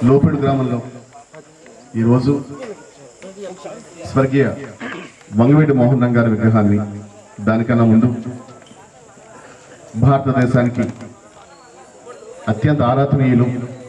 లోపేడు గ్రామంలో ఈరోజు స్వర్గీయ వంగవీటి మోహన్ రంగ్ గారి విగ్రహాన్ని దానికన్నా ముందు భారతదేశానికి అత్యంత ఆరాధనీయులు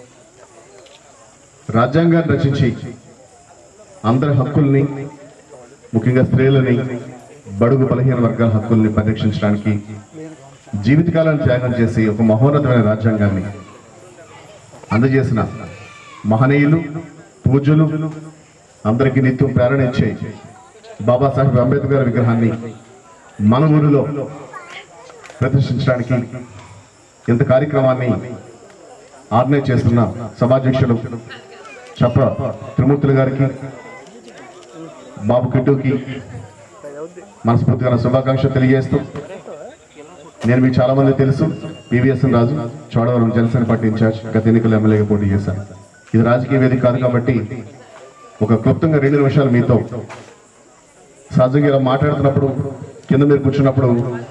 రాజ్యాంగాన్ని రచించి అందరి హక్కుల్ని ముఖ్యంగా స్త్రీలని బడుగు బలహీన వర్గాల హక్కుల్ని పరిరక్షించడానికి జీవితకాలాన్ని త్యాగం చేసి ఒక మహోన్నతమైన రాజ్యాంగాన్ని అందజేసిన మహనీయులు పూజలు అందరికీ నిత్యం ప్రేరణ ఇచ్చే బాబాసాహెబ్ అంబేద్కర్ గారి విగ్రహాన్ని మన ఊరిలో ప్రదర్శించడానికి ఇంత కార్యక్రమాన్ని ఆర్గనైజ్ చేస్తున్న సభాధ్యక్షుడు చప్ప త్రిమూర్తులు గారికి బాబు కిట్టుకి మనస్ఫూర్తిగా నా శుభాకాంక్షలు తెలియజేస్తూ నేను మీకు చాలా మంది తెలుసు PVS Raju Chodavaram Janasena party in-charge గత ఎన్నికల ఎమ్మెల్యేగా పోటీ చేశాను ఇది రాజకీయ వేదిక కాదు కాబట్టి ఒక క్లుప్తంగా రెండు నిమిషాలు మీతో సహజంగా ఇలా మాట్లాడుతున్నప్పుడు కింద మీరు కూర్చున్నప్పుడు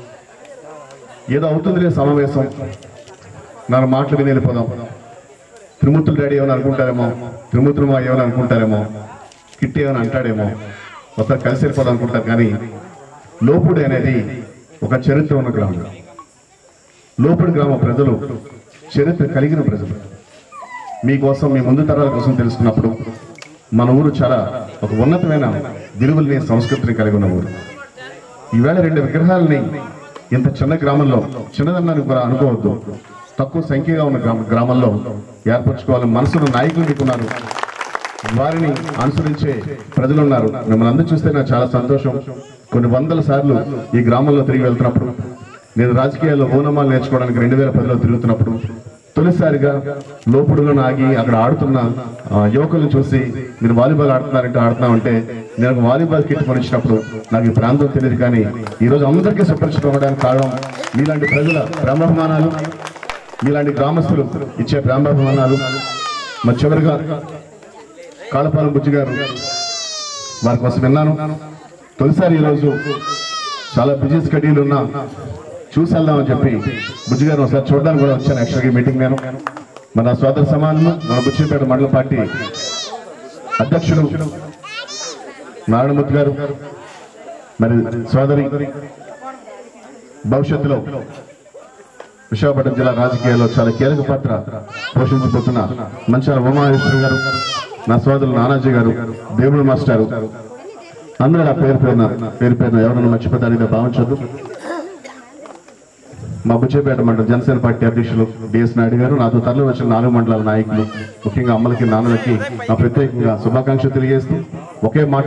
ఏదో అవుతుంది సమావేశం నా మాటలు విని వెళ్ళిపోదాం త్రిమూర్తులు డాడీ ఏమైనా అనుకుంటారేమో త్రిమూర్తులు మా ఏమైనా అనుకుంటారేమో కిట్టి ఏమైనా అంటాడేమో ఒకసారి కలిసి వెళ్ళిపోదాం అనుకుంటారు కానీ లోపుడి అనేది ఒక చరిత్ర ఉన్న గ్రామం లోపుడి గ్రామ ప్రజలు చరిత్ర కలిగిన ప్రజలు మీకోసం మీ ముందు తరాల కోసం తెలుసుకున్నప్పుడు మన ఊరు చాలా ఒక ఉన్నతమైన విలువల్ని సంస్కృతిని కలిగి ఉన్న ఊరు ఈవేళ రెండు విగ్రహాలని ఇంత చిన్న గ్రామంలో చిన్నదన్నానికి కూడా అనుకోవద్దు తక్కువ సంఖ్యగా ఉన్న గ్రామ గ్రామంలో ఏర్పరచుకోవాలని మనసులో నాయకులు మీకున్నారు వారిని అనుసరించే ప్రజలు ఉన్నారు మిమ్మల్ని అందరూ చూస్తే నాకు చాలా సంతోషం కొన్ని వందల సార్లు ఈ గ్రామంలో తిరిగి వెళ్తున్నప్పుడు నేను రాజకీయాల్లో ఓనమాలు నేర్చుకోవడానికి రెండు వేల పదిలో తిరుగుతున్నప్పుడు తొలిసారిగా లోపుడులో ఆగి అక్కడ ఆడుతున్న ఆ, యువకులను చూసి మీరు వాలీబాల్ ఆడుతున్నారంటే ఆడుతున్నామంటే నేను ఒక వాలీబాల్ కిట్ కొనిచ్చినప్పుడు నాకు ఈ ప్రాంతం తెలియదు కానీ ఈ రోజు అందరికీ సుపరిచితం అవ్వడానికి కారణం మీలాంటి ప్రజల ప్రేమాభిమానాలు మీలాంటి గ్రామస్తులు ఇచ్చే ప్రేమాభిమానాలు మరి చివరిగా కాళపాలెం బుజ్జి గారు వారి కోసం విన్నాను తొలిసారి ఈరోజు చాలా బిజీ స్కెడ్యూల్ ఉన్నా చూసి వెళ్దామని చెప్పి బుజ్జి గారు ఒకసారి చూడడానికి కూడా వచ్చాను యాక్చువల్గా మీటింగ్ నేను మన సోదర సమానము మన బుచ్చిపేట మండల పార్టీ అధ్యక్షుడు నారాయణమూర్తి గారు మరి సోదరి భవిష్యత్తులో విశాఖపట్నం జిల్లా రాజకీయాల్లో చాలా కీలక పాత్ర పోషించబోతున్న మంచాల ఉమామహేశ్వరి గారు నా సోదరులు నానాజీ గారు దేవుడు మాస్టారు అందరూ నా పేరు పేరున పేరు పేరున ఎవరైనా మర్చిపోతారని భావించొద్దు మా బుచ్చేపేట మండలం జనసేన పార్టీ అధ్యక్షులు డిఎస్ నాయుడు గారు నాతో తరలి వచ్చిన నాలుగు మండలాల నాయకులు ముఖ్యంగా అమ్మలకి నాన్నలకి నా ప్రత్యేకంగా శుభాకాంక్షలు తెలియజేస్తూ ఒకే మాట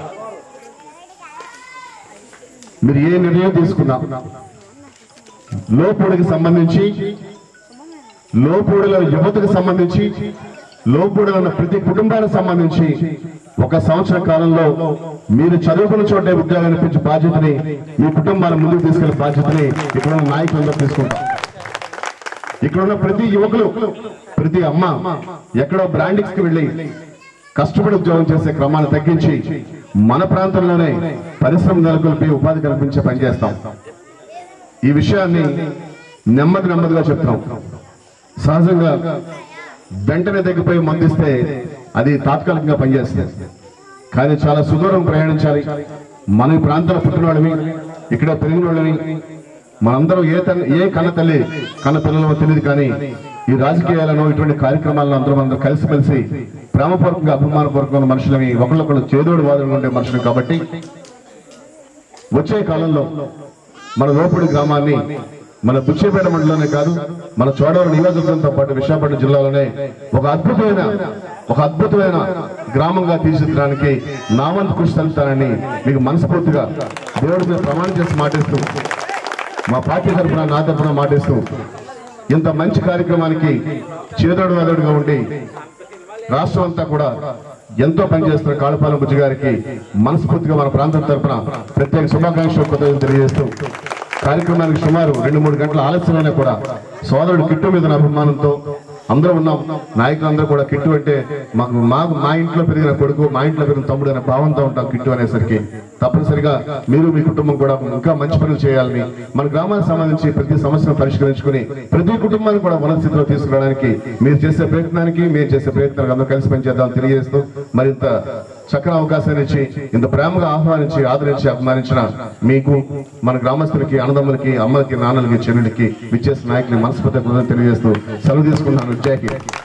మీరు ఏ నిర్ణయం తీసుకున్నా లోపుడికి సంబంధించి లోపుడుల యువతకు సంబంధించి లోపుడుల ఉన్న ప్రతి కుటుంబానికి సంబంధించి ఒక సంవత్సర కాలంలో మీరు చదువుకున్న చోటే ఉద్యోగాలు ఇప్పించే బాధ్యతని మీ కుటుంబాల ముందుకు తీసుకెళ్లే బాధ్యతని ఇక్కడ ఉన్న నాయకులందరూ తీసుకుంటాం ఇక్కడ ఉన్న ప్రతి యువకులు ప్రతి అమ్మ ఎక్కడో బ్రాండింగ్స్ కి వెళ్ళి కష్టపడి ఉద్యోగం చేసే క్రమాన్ని తగ్గించి మన ప్రాంతంలోనే పరిశ్రమ నెలకొల్పి ఉపాధి కల్పించే పని చేస్తాం ఈ విషయాన్ని నెమ్మది నెమ్మదిగా చెప్తాం సహజంగా వెంటనే తగ్గిపోయి మందిస్తే అది తాత్కాలికంగా పనిచేస్తుంది కానీ చాలా సుదూరం ప్రయాణించాలి మన ఈ ప్రాంతంలో పుట్టిన వాళ్ళని ఇక్కడ పెరిగిన వాళ్ళని మనందరం ఏ తల్లి ఏ కన్న తల్లి కన్న పిల్లలమో తెలియదు కానీ ఈ రాజకీయాలను ఇటువంటి కార్యక్రమాలను అందరం అందరూ కలిసిమెలిసి ప్రేమపూర్వకంగా అభిమానపూర్వకంగా మనుషులని ఒకళ్ళొకళ్ళు చేదోడు వాదులు ఉండే మనుషులు కాబట్టి వచ్చే కాలంలో మన లోపడి గ్రామాన్ని మన బుచ్చేపేట మండలంలోనే కాదు మన చోడవరం నియోజకవర్గంతో పాటు విశాఖపట్నం జిల్లాలోనే ఒక అద్భుతమైన ఒక అద్భుతమైన గ్రామంగా తీర్చిదిద్దడానికి నా వంతు కృషి తెలుపుతానని మీకు మనస్ఫూర్తిగా దేవుడి మీద ప్రమాణం చేసి మాటిస్తూ మా పార్టీ తరఫున నా తరఫున మాటిస్తూ ఇంత మంచి కార్యక్రమానికి చేదోడు వాదోడుగా ఉండి రాష్ట్రం అంతా కూడా ఎంతో పనిచేస్తున్న కాళపాలెం బుజ్జి గారికి మనస్ఫూర్తిగా మన ప్రాంతం తరఫున ప్రత్యేక శుభాకాంక్షలు కృతజ్ఞతలు తెలియజేస్తూ కార్యక్రమానికి సుమారు రెండు మూడు గంటల ఆలస్యంలోనే కూడా సోదరుడు కిట్టు మీద ఉన్న అభిమానంతో అందరూ ఉన్నాం నాయకులందరూ కూడా కిట్టు అంటే మాకు మాకు మా ఇంట్లో పెరిగిన కొడుకు మా ఇంట్లో పెరిగిన తమ్ముడు అనే భావంతో ఉంటాం కిట్టు అనేసరికి తప్పనిసరిగా మీరు మీ కుటుంబం కూడా ఇంకా మంచి పనులు చేయాలని మన గ్రామానికి సంబంధించి ప్రతి సమస్యను పరిష్కరించుకుని ప్రతి కుటుంబాన్ని కూడా ఉన్నత స్థితిలో తీసుకురావడానికి మీరు చేసే ప్రయత్నానికి మీరు చేసే ప్రయత్నానికి అందరూ కలిసి పనిచేద్దాం తెలియజేస్తూ మరింత చక్కని అవకాశాన్ని ఇచ్చి ఇంత ప్రేమగా ఆహ్వానించి ఆదరించి అభిమానించిన మీకు మన గ్రామస్తులకి అన్నదమ్ములకి అమ్మలకి నాన్నలకి చెల్లెలకి విచ్చేసిన నాయకులకి మనస్ఫూర్తిగా కృతజ్ఞతలు తెలియజేస్తూ సెలవు తీసుకున్నాను జై హింద్